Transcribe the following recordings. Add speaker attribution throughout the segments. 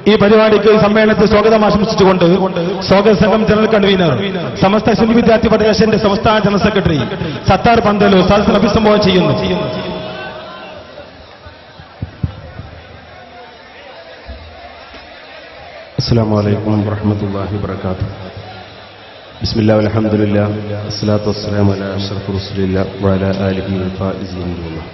Speaker 1: ഈ പരിപാടിക്ക് സമ്മേളനത്തിൽ സ്വാഗതം ആശംസിച്ചുകൊണ്ട് സ്വാഗത സംഘം ജനറൽ കൺവീനർ സമസ്ത സുന്നി വിദ്യാർത്ഥി ഫെഡറേഷന്റെ സംസ്ഥാന ജനറൽ സെക്രട്ടറി സത്താർ പന്തലു സദസ്സിനെ അഭിസംബോധന ചെയ്യുന്നു
Speaker 2: السلام عليكم ورحمة الله وبركاته بسم الله والحمد لله الصلاة والسلام على أشرف رسول الله وعلى آله الفائزين الله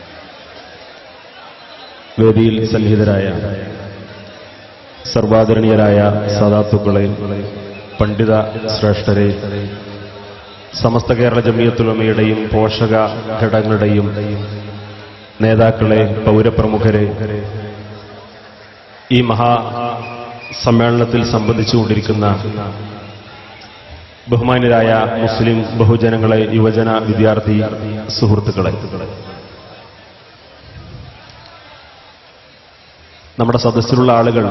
Speaker 2: വേദിയിൽ സന്നിഹിതരായ സർവാദരണീയരായ സാധാത്തുക്കളെ പണ്ഡിത ശ്രേഷ്ഠരെ സമസ്ത കേരള ജമിയത്തുലമയുടെയും പോഷക ഘടകങ്ങളുടെയും നേതാക്കളെ പൗരപ്രമുഖരെ ഈ മഹാ സമ്മേളനത്തിൽ സംബന്ധിച്ചുകൊണ്ടിരിക്കുന്ന ബഹുമാന്യരായ മുസ്ലിം ബഹുജനങ്ങളെ യുവജന വിദ്യാർത്ഥി സുഹൃത്തുക്കളെ നമ്മുടെ സദസ്സിലുള്ള ആളുകൾ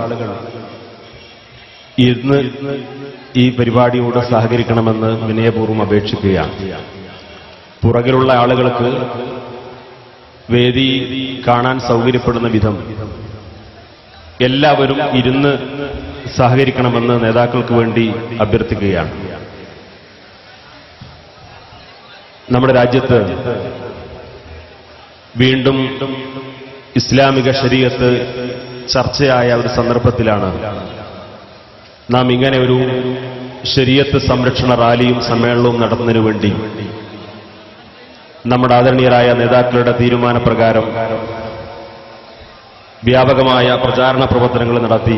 Speaker 2: ഇന്ന് ഈ പരിപാടിയോട് സഹകരിക്കണമെന്ന് വിനയപൂർവ്വം അപേക്ഷിക്കുകയാണ് പുറകിലുള്ള ആളുകൾക്ക് വേദി കാണാൻ സൗകര്യപ്പെടുന്ന വിധം എല്ലാവരും ഇരുന്ന് സഹകരിക്കണമെന്ന് നേതാക്കൾക്ക് വേണ്ടി അഭ്യർത്ഥിക്കുകയാണ് നമ്മുടെ രാജ്യത്ത് വീണ്ടും ഇസ്ലാമിക ശരീരത്ത് ചർച്ചയായ ഒരു സന്ദർഭത്തിലാണ് നാം ഇങ്ങനെ ഒരു ശരീരത്ത് സംരക്ഷണ റാലിയും സമ്മേളനവും നടത്തുന്നതിനു വേണ്ടി നമ്മുടെ ആദരണീയരായ നേതാക്കളുടെ തീരുമാനപ്രകാരം വ്യാപകമായ പ്രചാരണ പ്രവർത്തനങ്ങൾ നടത്തി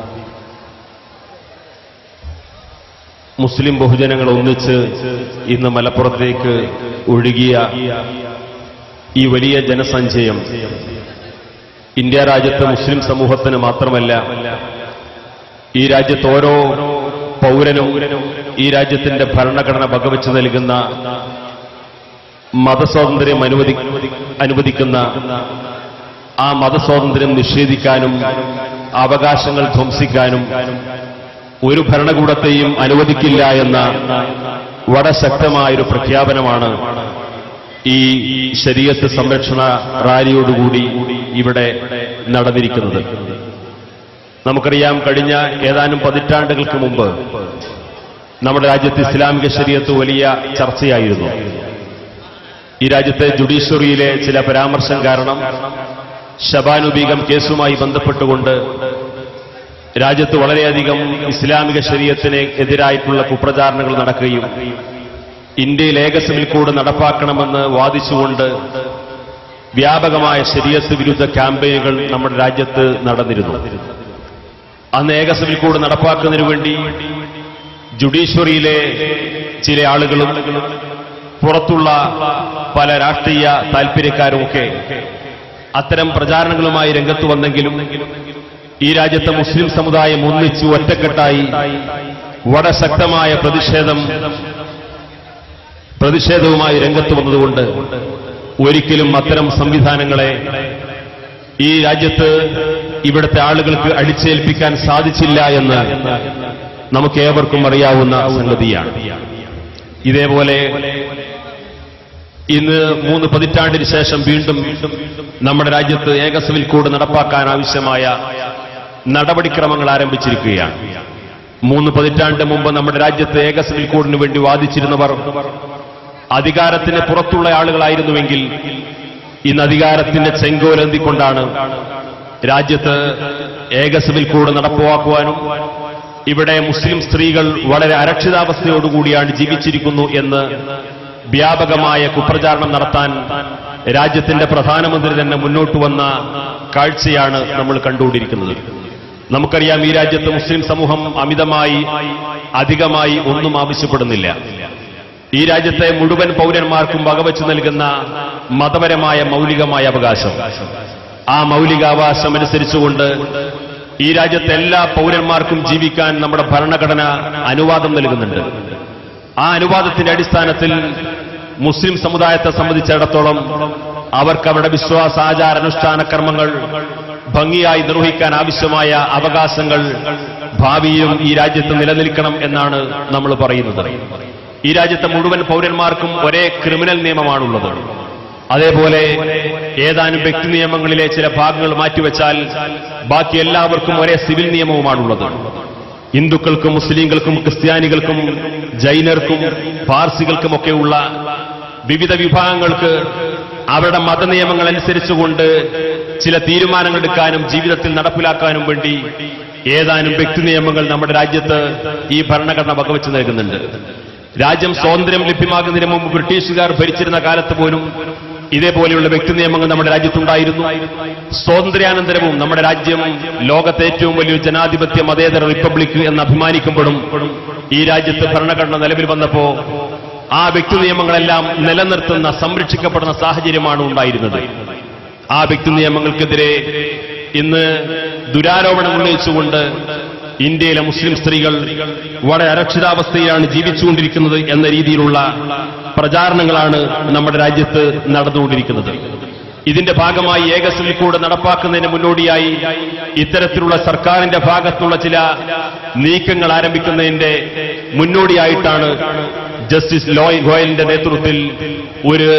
Speaker 2: മുസ്ലിം ബഹുജനങ്ങൾ ഒന്നിച്ച് ഇന്ന് മലപ്പുറത്തേക്ക് ഒഴുകിയ ഈ വലിയ ജനസഞ്ചയം ഇന്ത്യ രാജ്യത്തെ മുസ്ലിം സമൂഹത്തിന് മാത്രമല്ല ഈ രാജ്യത്ത് ഓരോ പൗരനും ഈ രാജ്യത്തിന്റെ ഭരണഘടന വകവെച്ച് നൽകുന്ന മതസ്വാതന്ത്ര്യം അനുവദി അനുവദിക്കുന്ന ആ മതസ്വാതന്ത്ര്യം നിഷേധിക്കാനും അവകാശങ്ങൾ ധ്വംസിക്കാനും ഒരു ഭരണകൂടത്തെയും അനുവദിക്കില്ല എന്ന വളരെ ശക്തമായൊരു പ്രഖ്യാപനമാണ് ഈ ശരീരത്ത് സംരക്ഷണ റാലിയോടുകൂടി ഇവിടെ നടന്നിരിക്കുന്നത് നമുക്കറിയാം കഴിഞ്ഞ ഏതാനും പതിറ്റാണ്ടുകൾക്ക് മുമ്പ് നമ്മുടെ രാജ്യത്ത് ഇസ്ലാമിക ശരീരത്ത് വലിയ ചർച്ചയായിരുന്നു ഈ രാജ്യത്തെ ജുഡീഷ്യറിയിലെ ചില പരാമർശം കാരണം ഷബാനു ബീഗം കേസുമായി ബന്ധപ്പെട്ടുകൊണ്ട് രാജ്യത്ത് വളരെയധികം ഇസ്ലാമിക ശരീരത്തിന് എതിരായിട്ടുള്ള കുപ്രചാരണങ്ങൾ നടക്കുകയും ഇന്ത്യയിൽ ഏക സിവിൽ കോഡ് നടപ്പാക്കണമെന്ന് വാദിച്ചുകൊണ്ട് വ്യാപകമായ ശരീരത്ത് വിരുദ്ധ ക്യാമ്പയിനുകൾ നമ്മുടെ രാജ്യത്ത് നടന്നിരുന്നു അന്ന് ഏക സിവിൽ കോഡ് നടപ്പാക്കുന്നതിനു വേണ്ടി ജുഡീഷ്യറിയിലെ ചില ആളുകളും പുറത്തുള്ള പല രാഷ്ട്രീയ താൽപര്യക്കാരുമൊക്കെ അത്തരം പ്രചാരണങ്ങളുമായി രംഗത്ത് വന്നെങ്കിലും ഈ രാജ്യത്തെ മുസ്ലിം സമുദായം ഒന്നിച്ചു ഒറ്റക്കെട്ടായി വളരെ ശക്തമായ പ്രതിഷേധം പ്രതിഷേധവുമായി രംഗത്ത് വന്നതുകൊണ്ട് ഒരിക്കലും അത്തരം സംവിധാനങ്ങളെ ഈ രാജ്യത്ത് ഇവിടുത്തെ ആളുകൾക്ക് അടിച്ചേൽപ്പിക്കാൻ സാധിച്ചില്ല എന്ന് നമുക്ക് ഏവർക്കും അറിയാവുന്ന സംഗതിയാണ് ഇതേപോലെ ഇന്ന് മൂന്ന് പതിറ്റാണ്ടിന് ശേഷം വീണ്ടും നമ്മുടെ രാജ്യത്ത് ഏക സിവിൽ കോഡ് നടപ്പാക്കാൻ ആവശ്യമായ നടപടിക്രമങ്ങൾ ആരംഭിച്ചിരിക്കുകയാണ് മൂന്ന് പതിറ്റാണ്ട് മുമ്പ് നമ്മുടെ രാജ്യത്ത് ഏക സിവിൽ കോഡിന് വേണ്ടി വാദിച്ചിരുന്നവർ അധികാരത്തിന് പുറത്തുള്ള ആളുകളായിരുന്നുവെങ്കിൽ ഇന്ന് അധികാരത്തിന്റെ ചെങ്കോലെന്തിക്കൊണ്ടാണ് രാജ്യത്ത് ഏക സിവിൽ കോഡ് നടപ്പാക്കുവാനും ഇവിടെ മുസ്ലിം സ്ത്രീകൾ വളരെ അരക്ഷിതാവസ്ഥയോടുകൂടിയാണ് ജീവിച്ചിരിക്കുന്നു എന്ന് വ്യാപകമായ കുപ്രചാരണം നടത്താൻ രാജ്യത്തിന്റെ പ്രധാനമന്ത്രി തന്നെ മുന്നോട്ട് വന്ന കാഴ്ചയാണ് നമ്മൾ കണ്ടുകൊണ്ടിരിക്കുന്നത് നമുക്കറിയാം ഈ രാജ്യത്ത് മുസ്ലിം സമൂഹം അമിതമായി അധികമായി ഒന്നും ആവശ്യപ്പെടുന്നില്ല ഈ രാജ്യത്തെ മുഴുവൻ പൗരന്മാർക്കും വകവെച്ച് നൽകുന്ന മതപരമായ മൗലികമായ അവകാശം ആ മൗലികാവകാശം അനുസരിച്ചുകൊണ്ട് ഈ രാജ്യത്തെ എല്ലാ പൗരന്മാർക്കും ജീവിക്കാൻ നമ്മുടെ ഭരണഘടന അനുവാദം നൽകുന്നുണ്ട് ആ അനുവാദത്തിന്റെ അടിസ്ഥാനത്തിൽ മുസ്ലിം സമുദായത്തെ സംബന്ധിച്ചിടത്തോളം അവർക്ക് അവരുടെ വിശ്വാസാചാര അനുഷ്ഠാന കർമ്മങ്ങൾ ഭംഗിയായി നിർവഹിക്കാൻ ആവശ്യമായ അവകാശങ്ങൾ ഭാവിയിലും ഈ രാജ്യത്ത് നിലനിൽക്കണം എന്നാണ് നമ്മൾ പറയുന്നത് ഈ രാജ്യത്തെ മുഴുവൻ പൗരന്മാർക്കും ഒരേ ക്രിമിനൽ നിയമമാണുള്ളത്
Speaker 3: അതേപോലെ ഏതാനും വ്യക്തി നിയമങ്ങളിലെ ചില ഭാഗങ്ങൾ മാറ്റിവെച്ചാൽ ബാക്കി എല്ലാവർക്കും ഒരേ സിവിൽ നിയമവുമാണുള്ളത് ഹിന്ദുക്കൾക്കും മുസ്ലിങ്ങൾക്കും ക്രിസ്ത്യാനികൾക്കും ജൈനർക്കും പാർസികൾക്കുമൊക്കെയുള്ള വിവിധ വിഭാഗങ്ങൾക്ക് അവരുടെ മതനിയമങ്ങൾ അനുസരിച്ചുകൊണ്ട് ചില തീരുമാനങ്ങൾ എടുക്കാനും ജീവിതത്തിൽ നടപ്പിലാക്കാനും വേണ്ടി ഏതാനും വ്യക്തി നിയമങ്ങൾ നമ്മുടെ രാജ്യത്ത് ഈ ഭരണഘടന വകവെച്ച് നൽകുന്നുണ്ട് രാജ്യം സ്വാതന്ത്ര്യം ലഭ്യമാകുന്നതിന് മുമ്പ് ബ്രിട്ടീഷുകാർ ഭരിച്ചിരുന്ന കാലത്ത് പോലും ഇതേപോലെയുള്ള വ്യക്തി നിയമങ്ങൾ നമ്മുടെ രാജ്യത്തുണ്ടായിരുന്നു സ്വാതന്ത്ര്യാനന്തരവും നമ്മുടെ രാജ്യം ലോകത്തെ ഏറ്റവും വലിയൊരു ജനാധിപത്യ മതേതര റിപ്പബ്ലിക് എന്ന് അഭിമാനിക്കുമ്പോഴും ഈ രാജ്യത്ത് ഭരണഘടന നിലവിൽ വന്നപ്പോ ആ വ്യക്തി നിയമങ്ങളെല്ലാം നിലനിർത്തുന്ന സംരക്ഷിക്കപ്പെടുന്ന സാഹചര്യമാണ് ഉണ്ടായിരുന്നത് ആ വ്യക്തി നിയമങ്ങൾക്കെതിരെ ഇന്ന് ദുരാരോപണം ഉന്നയിച്ചുകൊണ്ട് ഇന്ത്യയിലെ മുസ്ലിം സ്ത്രീകൾ വളരെ അരക്ഷിതാവസ്ഥയിലാണ് ജീവിച്ചുകൊണ്ടിരിക്കുന്നത് എന്ന രീതിയിലുള്ള പ്രചാരണങ്ങളാണ് നമ്മുടെ രാജ്യത്ത് നടന്നുകൊണ്ടിരിക്കുന്നത് ഇതിന്റെ ഭാഗമായി ഏകസ്വൽ കൂടെ നടപ്പാക്കുന്നതിന് മുന്നോടിയായി ഇത്തരത്തിലുള്ള സർക്കാരിന്റെ ഭാഗത്തുള്ള ചില നീക്കങ്ങൾ ആരംഭിക്കുന്നതിന്റെ മുന്നോടിയായിട്ടാണ് ജസ്റ്റിസ് ലോയ് ഗോയലിന്റെ നേതൃത്വത്തിൽ ഒരു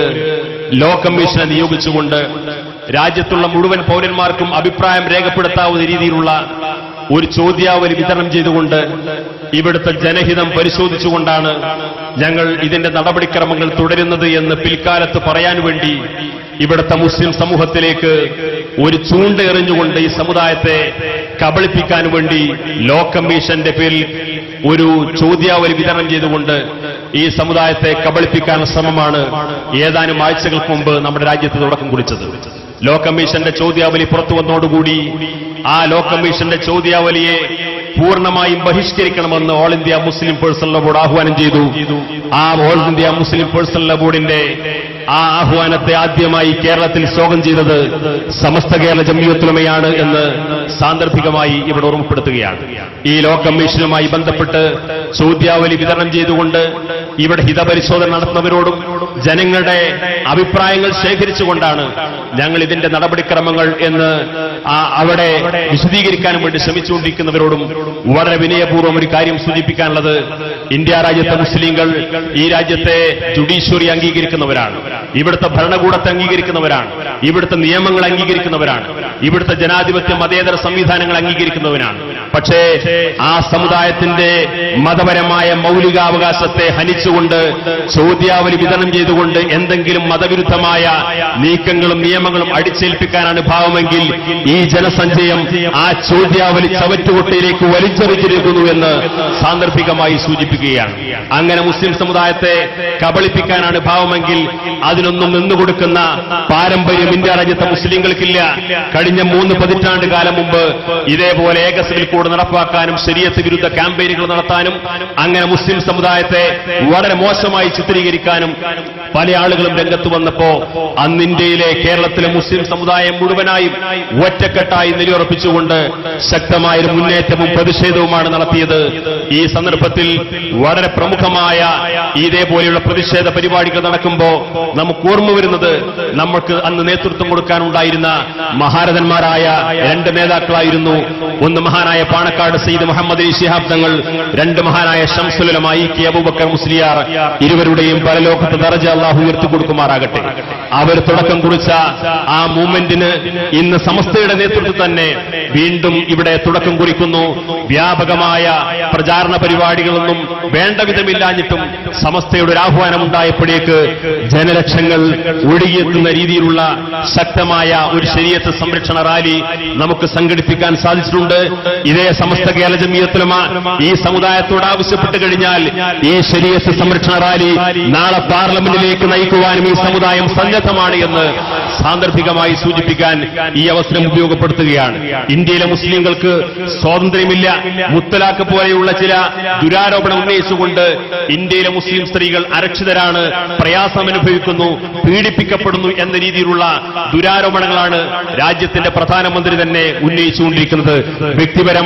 Speaker 3: ലോ കമ്മീഷനെ നിയോഗിച്ചുകൊണ്ട് രാജ്യത്തുള്ള മുഴുവൻ പൗരന്മാർക്കും അഭിപ്രായം രേഖപ്പെടുത്താവുന്ന രീതിയിലുള്ള ഒരു ചോദ്യാവലി വിതരണം ചെയ്തുകൊണ്ട് ഇവിടുത്തെ ജനഹിതം പരിശോധിച്ചുകൊണ്ടാണ് ഞങ്ങൾ ഇതിന്റെ നടപടിക്രമങ്ങൾ തുടരുന്നത് എന്ന് പിൽക്കാലത്ത് പറയാൻ വേണ്ടി ഇവിടുത്തെ മുസ്ലിം സമൂഹത്തിലേക്ക് ഒരു ചൂണ്ട എറിഞ്ഞുകൊണ്ട് ഈ സമുദായത്തെ കബളിപ്പിക്കാൻ വേണ്ടി ലോ കമ്മീഷന്റെ പേരിൽ ഒരു ചോദ്യാവലി വിതരണം ചെയ്തുകൊണ്ട് ഈ സമുദായത്തെ കബളിപ്പിക്കാനുള്ള ശ്രമമാണ് ഏതാനും ആഴ്ചകൾക്ക് മുമ്പ് നമ്മുടെ രാജ്യത്ത് തുടക്കം കുറിച്ചത് ലോ കമ്മീഷന്റെ ചോദ്യാവലി പുറത്തു വന്നതോടുകൂടി ആ ലോ കമ്മീഷന്റെ ചോദ്യാവലിയെ പൂർണ്ണമായും ബഹിഷ്കരിക്കണമെന്ന് all India Muslim personal law board ആഹ്വാനം ചെയ്തു ആ all India Muslim personal law ബോർഡിന്റെ ആ ആഹ്വാനത്തെ ആദ്യമായി കേരളത്തിൽ സ്വാഗതം ചെയ്തത് സമസ്ത കേരള ജമിയത്തുലമയാണ് എന്ന് സാന്ദർഭികമായി ഇവിടെ ഓർമ്മപ്പെടുത്തുകയാണ് ഈ ലോ കമ്മീഷനുമായി ബന്ധപ്പെട്ട് ചോദ്യാവലി വിതരണം ചെയ്തുകൊണ്ട് ഇവിടെ ഹിതപരിശോധന നടത്തുന്നവരോടും ജനങ്ങളുടെ അഭിപ്രായങ്ങൾ ശേഖരിച്ചുകൊണ്ടാണ് ഞങ്ങൾ ഇതിന്റെ നടപടിക്രമങ്ങൾ എന്ന് ആ അവിടെ വിശദീകരിക്കാൻ വേണ്ടി ശ്രമിച്ചുകൊണ്ടിരിക്കുന്നവരോടും വളരെ വിനയപൂർവ്വം ഒരു കാര്യം സൂചിപ്പിക്കാനുള്ളത് ഇന്ത്യ രാജ്യത്തെ മുസ്ലിങ്ങൾ ഈ രാജ്യത്തെ ജുഡീഷ്യറി അംഗീകരിക്കുന്നവരാണ് ഇവിടുത്തെ ഭരണകൂടത്തെ അംഗീകരിക്കുന്നവരാണ് ഇവിടുത്തെ നിയമങ്ങൾ അംഗീകരിക്കുന്നവരാണ് ഇവിടുത്തെ ജനാധിപത്യ മതേതര സംവിധാനങ്ങൾ അംഗീകരിക്കുന്നവരാണ് പക്ഷേ ആ സമുദായത്തിന്റെ മതപരമായ മൗലികാവകാശത്തെ ഹനിച്ചുകൊണ്ട് ചോദ്യാവലി വിതരണം ചെയ്തുകൊണ്ട് എന്തെങ്കിലും മതവിരുദ്ധമായ നീക്കങ്ങളും നിയമങ്ങളും അടിച്ചേൽപ്പിക്കാനാണ് ഭാവമെങ്കിൽ ഈ ജനസഞ്ചയം ആ ചോദ്യാവലി ചവറ്റുകൊട്ടയിലേക്ക് വലിച്ചെറിഞ്ഞിരിക്കുന്നു എന്ന് സാന്ദർഭികമായി സൂചിപ്പിക്കുകയാണ് അങ്ങനെ മുസ്ലിം സമുദായത്തെ കബളിപ്പിക്കാനാണ് ഭാവമെങ്കിൽ അതിനൊന്നും നിന്നുകൊടുക്കുന്ന പാരമ്പര്യം ഇന്ത്യ രാജ്യത്തെ മുസ്ലിങ്ങൾക്കില്ല കഴിഞ്ഞ മൂന്ന് പതിറ്റാണ്ട് കാലം മുമ്പ് ഇതേപോലെ ഏകസിവിൽ കൂടെ നടപ്പാക്കാനും ശരീരത്ത് വിരുദ്ധ ക്യാമ്പയിനുകൾ നടത്താനും അങ്ങനെ മുസ്ലിം സമുദായത്തെ വളരെ മോശമായി ചിത്രീകരിക്കാനും പല ആളുകളും രംഗത്ത് വന്നപ്പോ അന്ന് ഇന്ത്യയിലെ കേരളത്തിലെ മുസ്ലിം സമുദായം മുഴുവനായും ഒറ്റക്കെട്ടായി നിലയുറപ്പിച്ചുകൊണ്ട് ശക്തമായൊരു മുന്നേറ്റവും പ്രതിഷേധവുമാണ് നടത്തിയത് ഈ സന്ദർഭത്തിൽ വളരെ പ്രമുഖമായ ഇതേപോലെയുള്ള പ്രതിഷേധ പരിപാടികൾ നടക്കുമ്പോ നമുക്ക് ഓർമ്മ വരുന്നത് നമുക്ക് അന്ന് നേതൃത്വം കൊടുക്കാനുണ്ടായിരുന്ന മഹാരഥന്മാരായ രണ്ട് നേതാക്കളായിരുന്നു ഒന്ന് മഹാനായ പാണക്കാട് സയ്യിദ് മുഹമ്മദ് അലി ശിഹാബ് തങ്ങൾ രണ്ട് മഹാനായ ഷംസുലമായി കെ അബൂബക്കർ മുസ്ലിയാർ ഇരുവരുടെയും പരലോകത്ത് ദറജ അള്ളാഹു ഉയർത്തി കൊടുക്കുമാറാകട്ടെ അവർ തുടക്കം കുറിച്ച ആ മൂവ്മെന്റിന് ഇന്ന് സമസ്തയുടെ നേതൃത്വത്തിൽ തന്നെ വീണ്ടും ഇവിടെ തുടക്കം കുറിക്കുന്നു വ്യാപകമായ പ്രചാരണ പരിപാടികളൊന്നും വേണ്ട വിധമില്ലാഞ്ഞിട്ടും സമസ്തയുടെ ഒരു ആഹ്വാനം ഉണ്ടായപ്പോഴേക്ക് ജനലക്ഷങ്ങൾ ഒഴുകിയെത്തുന്ന രീതിയിലുള്ള ശക്തമായ ഒരു ശരീരത്ത് സംരക്ഷണ റാലി നമുക്ക് സംഘടിപ്പിക്കാൻ സാധിച്ചിട്ടുണ്ട് ഇതേ സമസ്ത കേരള ജമീയത്തുലമ ഈ സമുദായത്തോട് ആവശ്യപ്പെട്ട് കഴിഞ്ഞാൽ ഈ ശരീരത്ത് സംരക്ഷണ റാലി നാളെ പാർലമെന്റിലേക്ക് നയിക്കുവാനും ഈ സമുദായം സന്നദ്ധമാണ് എന്ന് സാന്ദർഭികമായി സൂചിപ്പിക്കാൻ ഈ അവസരം ഉപയോഗപ്പെടുത്തുകയാണ് ഇന്ത്യയിലെ മുസ്ലിങ്ങൾക്ക് സ്വാതന്ത്ര്യമില്ല മുത്തലാഖ് പോലെയുള്ള ചില ദുരാരോപണം ഉന്നയിച്ചുകൊണ്ട് ഇന്ത്യയിലെ മുസ്ലിം സ്ത്രീകൾ അരക്ഷിതരാണ് പ്രയാസം അനുഭവിക്കുന്നു പീഡിപ്പിക്കപ്പെടുന്നു എന്ന രീതിയിലുള്ള ദുരാരോപണങ്ങളാണ് രാജ്യത്തിന്റെ പ്രധാനമന്ത്രി തന്നെ ഉന്നയിച്ചുകൊണ്ടിരിക്കുന്നത് വ്യക്തിപരമായി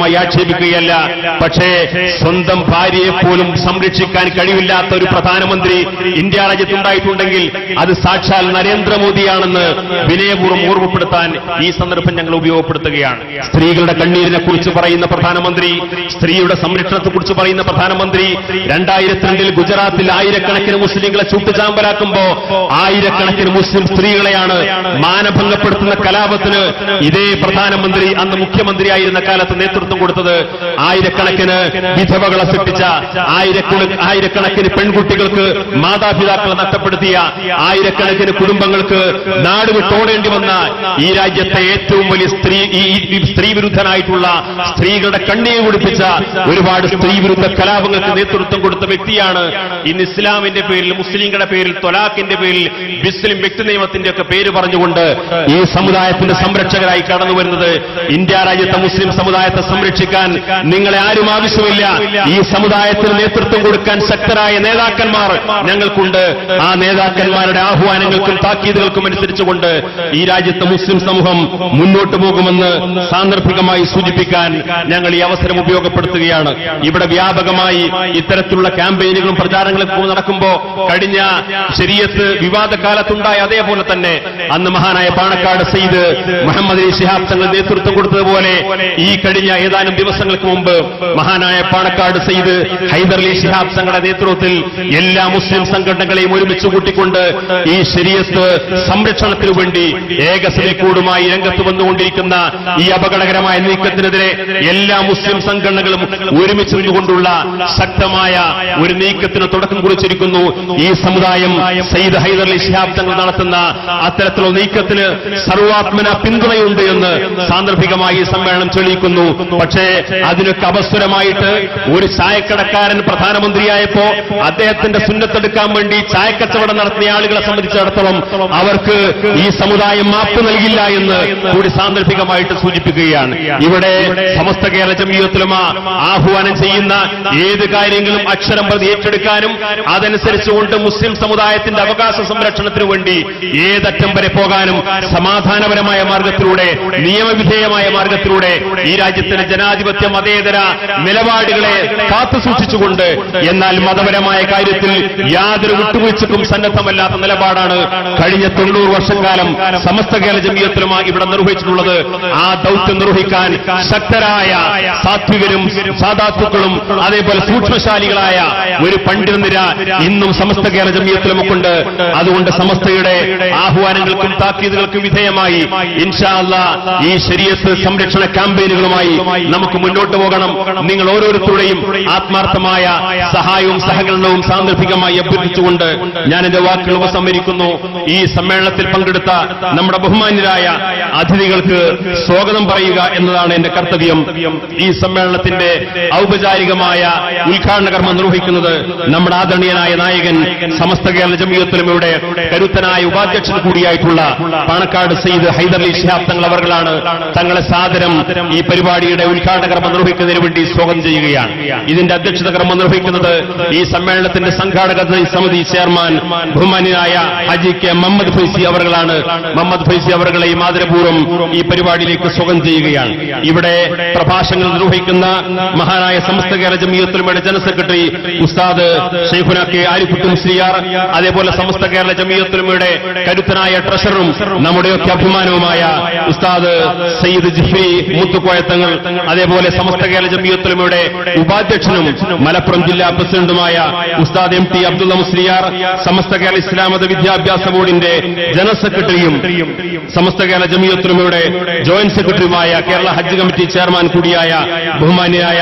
Speaker 3: നിരന്തരമായി ആക്ഷേപിക്കുകയല്ല പക്ഷേ സ്വന്തം ഭാര്യയെ പോലും സംരക്ഷിക്കാൻ കഴിവില്ലാത്ത ഒരു പ്രധാനമന്ത്രി ഇന്ത്യ രാജ്യത്തുണ്ടായിട്ടുണ്ടെങ്കിൽ അത് സാക്ഷാൽ നരേന്ദ്രമോദിയാണെന്ന് വിനയപൂർവ്വം ഓർമ്മപ്പെടുത്താൻ ഈ സന്ദർഭം ഞങ്ങൾ ഉപയോഗപ്പെടുത്തുകയാണ് സ്ത്രീകളുടെ കണ്ണീരിനെ കുറിച്ച് പറയുന്ന പ്രധാനമന്ത്രി സ്ത്രീയുടെ സംരക്ഷണത്തെ കുറിച്ച് പറയുന്ന പ്രധാനമന്ത്രി രണ്ടായിരത്തി രണ്ടിൽ ഗുജറാത്തിൽ ആയിരക്കണക്കിന് മുസ്ലിങ്ങളെ ചുട്ടുചാമ്പലാക്കുമ്പോ ആയിരക്കണക്കിന് മുസ്ലിം സ്ത്രീകളെയാണ് മാനഭംഗപ്പെടുത്തുന്ന കലാപത്തിന് ഇതേ പ്രധാനമന്ത്രി അന്ന് മുഖ്യമന്ത്രിയായിരുന്ന കാലത്ത് നേതൃത്വം കൊടുത്തത് ആയിരക്കണക്കിന് വിധവകളെ സൃഷ്ടിച്ച ആയിരക്കണ- ആയിരക്കണക്കിന് പെൺകുട്ടികൾക്ക് മാതാപിതാക്കളെ നഷ്ടപ്പെടുത്തിയ ആയിരക്കണക്കിന് കുടുംബങ്ങൾക്ക് നാട് വിട്ടോടേണ്ടി വന്ന ഈ രാജ്യത്തെ ഏറ്റവും വലിയ സ്ത്രീ ഈ ഈ സ്ത്രീ വിരുദ്ധനായിട്ടുള്ള സ്ത്രീകളുടെ കണ്ണീർ കുടിപ്പിച്ച ഒരുപാട് സ്ത്രീ വിരുദ്ധ കലാപങ്ങൾക്ക് നേതൃത്വം കൊടുത്ത വ്യക്തിയാണ് ഇന്ന് ഇസ്ലാമിന്റെ പേരിൽ മുസ്ലിങ്ങളുടെ പേരിൽ തൊലാഖിന്റെ പേരിൽ മുസ്ലിം വ്യക്തി നിയമത്തിന്റെ ഒക്കെ പേര് പറഞ്ഞുകൊണ്ട് ഈ സമുദായത്തിന്റെ സംരക്ഷകരായി കടന്നു വരുന്നത് ഇന്ത്യ രാജ്യത്തെ മുസ്ലിം സമുദായത്തെ സംരക്ഷിക്കാൻ നിങ്ങളെ ആരും ആവശ്യമില്ല ഈ സമുദായത്തിന് നേതൃത്വം കൊടുക്കാൻ ശക്തരായ നേതാക്കന്മാർ ഞങ്ങൾക്കുണ്ട് ആ നേതാക്കന്മാരുടെ ആഹ്വാനങ്ങൾക്കും താക്കീതുകൾക്കും അനുസരിച്ചുകൊണ്ട് ഈ രാജ്യത്തെ മുസ്ലിം സമൂഹം മുന്നോട്ട് പോകുമെന്ന് സാന്ദർഭികമായി സൂചിപ്പിക്കാൻ ഞങ്ങൾ ഈ അവസരം ഉപയോഗപ്പെടുത്തുകയാണ് ഇവിടെ വ്യാപകമായി ഇത്തരത്തിലുള്ള ക്യാമ്പയിനുകളും പ്രചാരണങ്ങളും നടക്കുമ്പോ കഴിഞ്ഞ ശരീരത്ത് വിവാദ കാലത്തുണ്ടായ അതേപോലെ തന്നെ അന്ന് മഹാനായ പാണക്കാട് സെയ്ദ് മുഹമ്മദ് അലി ശിഹാബ് തങ്ങൾ നേതൃത്വം കൊടുത്തതുപോലെ ഈ കഴിഞ്ഞ ഏതാനും ദിവസങ്ങൾക്ക് മുമ്പ് മഹാനായ പാണക്കാട് സെയ്ദ് ഹൈദർ അലി ശിഹാബ് തങ്ങളുടെ നേതൃത്വത്തിൽ എല്ലാ മുസ്ലിം സംഘടനകളെയും ഒരുമിച്ച് കൂട്ടിക്കൊണ്ട് ഈ ശരീരത്ത് സംരക്ഷണത്തിനു വേണ്ടി ഏകസമിക്കൂടുമായി രംഗത്ത് വന്നുകൊണ്ടിരിക്കുന്ന ഈ അപകടകരമായ നീക്കത്തിനെതിരെ എല്ലാ മുസ്ലിം സംഘടനകളും ഒരുമിച്ച് നിന്നുകൊണ്ടുള്ള ശക്തമായ ഒരു നീക്കത്തിന് തുടക്കം കുറിച്ചിരിക്കുന്നു ഈ സമുദായം സയ്യിദ് ഹൈദർ അലി ശിഹാബ് തങ്ങൾ നടത്തുന്ന അത്തരത്തിലുള്ള നീക്കത്തിന് സർവാത്മന പിന്തുണയുണ്ട് എന്ന് സാന്ദർഭികമായി ഈ സമ്മേളനം തെളിയിക്കുന്നു പക്ഷേ അതിനൊക്കെ അപസ്വരമായിട്ട് ഒരു ചായക്കടക്കാരൻ പ്രധാനമന്ത്രിയായപ്പോ അദ്ദേഹത്തിന്റെ സുന്നത്തെടുക്കാൻ വേണ്ടി ചായക്കച്ചവടം നടത്തിയ ആളുകളെ സംബന്ധിച്ചിടത്തോളം അവർക്ക് ഈ സമുദായം മാപ്പ് നൽകില്ല എന്ന് കൂടി സാന്ദർഭികമായിട്ട് സൂചിപ്പിക്കുകയാണ് ഇവിടെ സമസ്ത കേരള ജമീയത്തിലുമ ആഹ്വാനം ചെയ്യുന്ന ഏത് കാര്യങ്ങളും അക്ഷരം പ്രതി ഏറ്റെടുക്കാനും അതനുസരിച്ചുകൊണ്ട് മുസ്ലിം സമുദായത്തിന്റെ അവകാശ സംരക്ഷണത്തിനു വേണ്ടി ഏതറ്റം വരെ പോകാനും സമാധാനപരമായ മാർഗത്തിലൂടെ നിയമവിധേയമായ മാർഗത്തിലൂടെ ഈ രാജ്യത്തിന്റെ ജനാധിപത്യ മതേതര നിലപാടുകളെ കാത്തു സൂക്ഷിച്ചുകൊണ്ട് എന്നാൽ മതപരമായ കാര്യത്തിൽ യാതൊരു വിട്ടുവീഴ്ചക്കും സന്നദ്ധമല്ലാത്ത നിലപാടാണ് കഴിഞ്ഞ തൊണ്ണൂറ് വർഷക്കാലം സമസ്ത കേരള ജമീയത്തിലുമായി ഇവിടെ നിർവഹിച്ചിട്ടുള്ളത് ആ ദൗത്യം നിർവഹിക്കാൻ ശക്തരായ സാത്വികരും സാധാത്തുക്കളും അതേപോലെ സൂക്ഷ്മശാലികളായ ഒരു പണ്ഡിത നിര ഇന്നും സമസ്ത കേരള ജമീയത്തിലുമൊക്കെയുണ്ട് അതുകൊണ്ട് സമസ്തയുടെ ആഹ്വാനങ്ങൾക്കും താക്കീതുകൾക്കും വിധേയമായി ഇൻഷാ അല്ലാ ഈ ശരീരത്ത് സംരക്ഷണ ക്യാമ്പയിനുകളുമായി നമുക്ക് മുന്നോട്ട് പോകണം നിങ്ങൾ ഓരോരുത്തരുടെയും ആത്മാർത്ഥമായ സഹായവും സഹകരണവും സാന്ദർഭികമായി അഭ്യർത്ഥിച്ചുകൊണ്ട് ഞാൻ എന്റെ വാക്കുകൾ ഉപസംഹരിക്കുന്നു ഈ സമ്മേളനത്തിൽ പങ്കെടുത്ത നമ്മുടെ ബഹുമാന്യരായ അതിഥികൾക്ക് സ്വാഗതം പറയുക എന്നതാണ് എന്റെ കർത്തവ്യം ഈ സമ്മേളനത്തിന്റെ ഔപചാരികമായ ഉദ്ഘാടന കർമ്മം നിർവഹിക്കുന്നത് നമ്മുടെ ആദരണീയനായ നായകൻ സമസ്ത കേരള ജമീയത്തിലുമയുടെ കരുത്തനായ ഉപാധ്യക്ഷൻ കൂടിയായിട്ടുള്ള പാണക്കാട് സെയ്ദ് ഹൈദർ അലി ശിഹാബ് തങ്ങൾ അവർകളാണ് തങ്ങളെ സാദരം ഈ പരിപാടിയുടെ ഉദ്ഘാടന കർമ്മം നിർവഹിക്കുന്നതിന് വേണ്ടി സ്വാഗതം ചെയ്യുകയാണ് ഇതിന്റെ അധ്യക്ഷത കർമ്മം നിർവഹിക്കുന്നത് ഈ സമ്മേളനത്തിന്റെ സംഘാടക സമിതി ചെയർമാൻ ബഹുമാന്യനായ ഹജി കെ മുഹമ്മദ് ഫൈസി അവർകളാണ് മുഹമ്മദ് ഫൈസി അവർകളെ ഈ മാതൃപൂർവ്വം ഈ പരിപാടിയിലേക്ക് സ്വാഗതം ചെയ്യുകയാണ് ഇവിടെ പ്രഭാഷണങ്ങൾ നിർവഹിക്കുന്ന മഹാനായ സമസ്ത കേരള ജമീയത്തുലമയുടെ ജനറൽ സെക്രട്ടറി ഉസ്താദ് ഷെയ്ഖുന കെ ആരിഫുട്ടും ശ്രീയാർ അതേപോലെ സമസ്ത കേരള ജമീയത്തുലമയുടെ കരുത്തനായ ട്രഷറും നമ്മുടെയൊക്കെ അഭിമാനവുമായ ഉസ്താദ് സയ്യിദ് ജിഫ്രി മുത്തുക്കോയത്തങ്ങൾ അതേപോലെ സമസ്ത കേരള ജമീയത്തുലമയുടെ ഉപാധ്യക്ഷനും മലപ്പുറം ജില്ലാ പ്രസിഡന്റുമായ ഉസ്താദ് എം ടി അബ്ദുള്ള മുസ്ലിയാർ സമസ്ത കേരള ഇസ്ലാം മത വിദ്യാഭ്യാസ ബോർഡിന്റെ ജനറൽ സെക്രട്ടറിയും സമസ്ത കേരള ജമീയത്തുലമയുടെ ജോയിന്റ് സെക്രട്ടറിയുമായ കേരള ഹജ്ജ് കമ്മിറ്റി ചെയർമാൻ കൂടിയായ ബഹുമാന്യനായ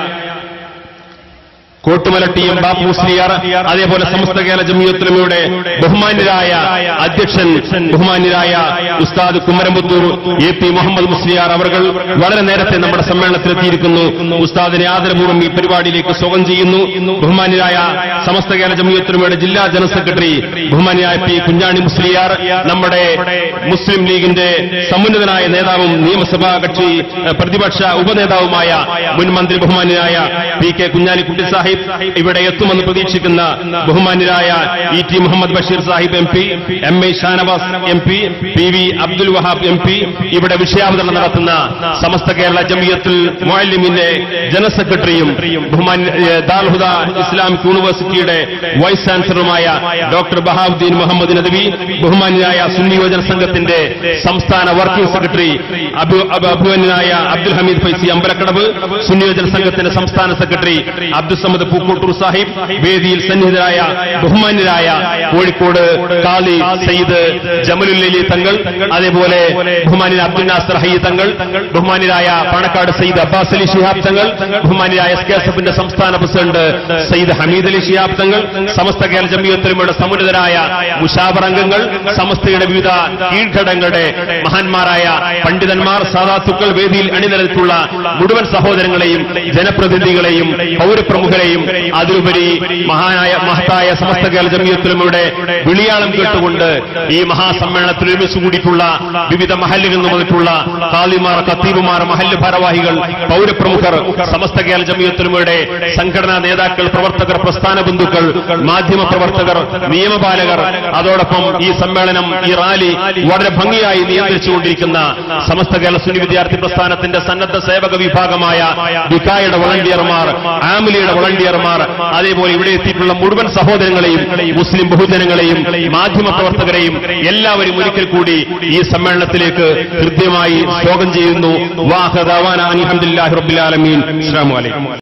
Speaker 3: കോട്ടുമല ടി എം ബാപ്പു മുസ്ലിയാർ അതേപോലെ സമസ്ത കേരള ജമീയത്തുലമയുടെ ബഹുമാന്യരായ അധ്യക്ഷൻ ബഹുമാന്യരായ ഉസ്താദ് കുമരമ്പത്തൂർ എ പി മുഹമ്മദ് മുസ്ലിയാർ അവർ വളരെ നേരത്തെ നമ്മുടെ സമ്മേളനത്തിൽ എത്തിയിരിക്കുന്നു ഉസ്താദിനെ ആദരപൂർവ്വം ഈ പരിപാടിയിലേക്ക് സ്വാഗതം ചെയ്യുന്നു ബഹുമാന്യരായ സമസ്ത കേരള ജമീയത്തുലമയുടെ ജില്ലാ ജനറൽ സെക്രട്ടറി ബഹുമാന്യനായ പി കുഞ്ഞാണി മുസ്ലിയാർ നമ്മുടെ മുസ്ലിം ലീഗിന്റെ സമുന്നതനായ നേതാവും നിയമസഭാ കക്ഷി ഏഹ്, പ്രതിപക്ഷ ഉപനേതാവുമായ മുൻ മന്ത്രി ബഹുമാന്യനായ പി കെ കുഞ്ഞാലിക്കുട്ടി സാഹിബ് സാഹിബ് ഇവിടെ എത്തുമെന്ന് പ്രതീക്ഷിക്കുന്ന ബഹുമാന്യരായ E T Muhammad Basheer Sahib M P M A Shanavas M P P V Abdul Wahab M P ഇവിടെ വിഷയാവതരണം നടത്തുന്ന സമസ്ത കേരള ജമിയത്തുൽ മുഅല്ലിമിന്റെ ജനറൽ സെക്രട്ടറിയും ബഹുമാൻ ദാൽഹുദ ഇസ്ലാമിക് യൂണിവേഴ്സിറ്റിയുടെ വൈസ് ചാൻസലറുമായ ഡോക്ടർ ബഹാവുദ്ദീൻ മുഹമ്മദ് നദവി ബഹുമാന്യനായ സുന്നി യോജന സംഘത്തിന്റെ സംസ്ഥാന വർക്കിംഗ് സെക്രട്ടറി അബു- അബു- അഭിമന്യനായ അബ്ദുൽ ഹമീദ് ഫൈസി അമ്പലക്കടവ് സുന്നി യോജന സംഘത്തിന്റെ സംസ്ഥാന സെക്രട്ടറി അബ്ദുൽ സമദ് പൂക്കോട്ടൂർ സാഹിബ് വേദിയിൽ സന്നിഹിതരായ ബഹുമാന്യരായ കോഴിക്കോട് കാളി സയ്യിദ് ജമലുല്ലി തങ്ങൾ അതേപോലെ ബഹുമാന്യനായ അബ്ദുൽ നാസർ ഹയ്യ തങ്ങൾ ബഹുമാന്യരായ പാണക്കാട് സയ്യിദ് അബ്ബാസ് അലി ഷിഹാബ് തങ്ങൾ ബഹുമാന്യരായ എസ് കെ എസ് എഫിന്റെ സംസ്ഥാന പ്രസിഡന്റ് സയ്യിദ് ഹമീദ് അലി ഷിഹാബ് തങ്ങൾ സമസ്ത കേരള ജമിയത്തിലുമയുടെ സമുന്നതരായ മുഷാബർ അംഗങ്ങൾ സമസ്തയുടെ വിവിധ കീഴ്ഘടകങ്ങളുടെ മഹാന്മാരായ പണ്ഡിതന്മാർ സാധാത്തുക്കൾ വേദിയിൽ അണിനിരത്തുള്ള മുഴുവൻ സഹോദരങ്ങളെയും ജനപ്രതിനിധികളെയും പൗരപ്രമുഖരെയും അതിലുപരി മഹാനായ മഹത്തായ സമസ്ത കേരള ജമിയത്തിലുമയുടെ വിളിയാളം കേട്ടുകൊണ്ട് ഈ മഹാസമ്മേളനത്തിൽ ഒരുമിച്ച് കൂടിയിട്ടുള്ള വിവിധ മഹല്ലുകളിൽ നിന്ന് വന്നിട്ടുള്ള കാളിമാർ കത്തീബുമാർ മഹല്ല് ഭാരവാഹികൾ പൗരപ്രമുഖർ സമസ്ത കേരള ജമിയത്തിലുമയുടെ സംഘടനാ നേതാക്കൾ പ്രവർത്തകർ പ്രസ്ഥാന ബന്ധുക്കൾ മാധ്യമ പ്രവർത്തകർ നിയമപാലകർ അതോടൊപ്പം ഈ സമ്മേളനം ഈ റാലി വളരെ ഭംഗിയായി നിയന്ത്രിച്ചുകൊണ്ടിരിക്കുന്ന സമസ്ത കേരള സുന്നി വിദ്യാർത്ഥി പ്രസ്ഥാനത്തിന്റെ സന്നദ്ധ സേവക വിഭാഗമായ വികായുടെ വളണ്ടിയർമാർ ആമിലിയുടെ വളണ്ടിയർമാർ അതേപോലെ ഇവിടെ എത്തിയിട്ടുള്ള മുഴുവൻ സഹോദരങ്ങളെയും മുസ്ലിം ബഹുജനങ്ങളെയും മാധ്യമ പ്രവർത്തകരെയും എല്ലാവരും ഒരിക്കൽ കൂടി ഈ സമ്മേളനത്തിലേക്ക് ഹൃദ്യമായി സ്വാഗതം ചെയ്യുന്നു വാഹദാവാന അലഹദില്ലാഹി റബ്ബിൽ ആലമീൻ അസ്സലാമു അലൈക്കും